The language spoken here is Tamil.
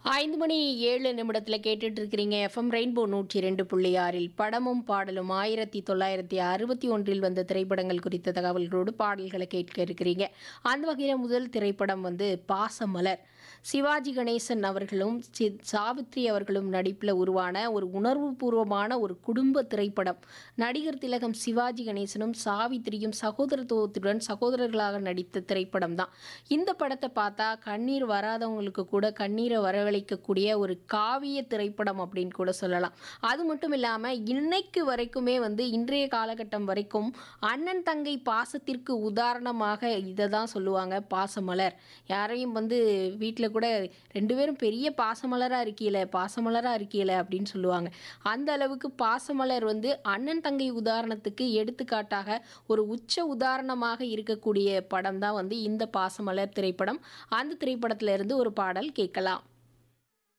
ஐந்து மணி ஏழு நிமிடத்தில் கேட்டுட்டு இருக்கிறீங்க எஃப்எம் ரெயின்போ நூற்றி ரெண்டு புள்ளி ஆறில் படமும் பாடலும் ஆயிரத்தி தொள்ளாயிரத்தி அறுபத்தி ஒன்றில் வந்த திரைப்படங்கள் குறித்த தகவல்களோடு பாடல்களை கேட்க இருக்கிறீங்க அந்த வகையில் முதல் திரைப்படம் வந்து பாசமலர் சிவாஜி கணேசன் அவர்களும் சி சாவித்ரி அவர்களும் நடிப்பில் உருவான ஒரு உணர்வுபூர்வமான ஒரு குடும்ப திரைப்படம் நடிகர் திலகம் சிவாஜி கணேசனும் சாவித்திரியும் சகோதரத்துவத்துடன் சகோதரர்களாக நடித்த திரைப்படம் தான் இந்த படத்தை பார்த்தா கண்ணீர் வராதவங்களுக்கு கூட கண்ணீரை வரவழைக்கக்கூடிய ஒரு காவிய திரைப்படம் அப்படின்னு கூட சொல்லலாம் அது மட்டும் இல்லாமல் இன்னைக்கு வரைக்குமே வந்து இன்றைய காலகட்டம் வரைக்கும் அண்ணன் தங்கை பாசத்திற்கு உதாரணமாக இதை தான் சொல்லுவாங்க பாசமலர் யாரையும் வந்து வீட்டில் கூட ரெண்டு பேரும் பெரிய பாசமலராக இருக்கீல பாசமலராக இருக்கீல அப்படின்னு சொல்லுவாங்க அந்த அளவுக்கு பாசமலர் வந்து அண்ணன் தங்கை உதாரணத்துக்கு எடுத்துக்காட்டாக ஒரு உச்ச உதாரணமாக இருக்கக்கூடிய படம் தான் வந்து இந்த பாசமலர் திரைப்படம் அந்த திரைப்படத்துல இருந்து ஒரு பாடல் கேட்கலாம்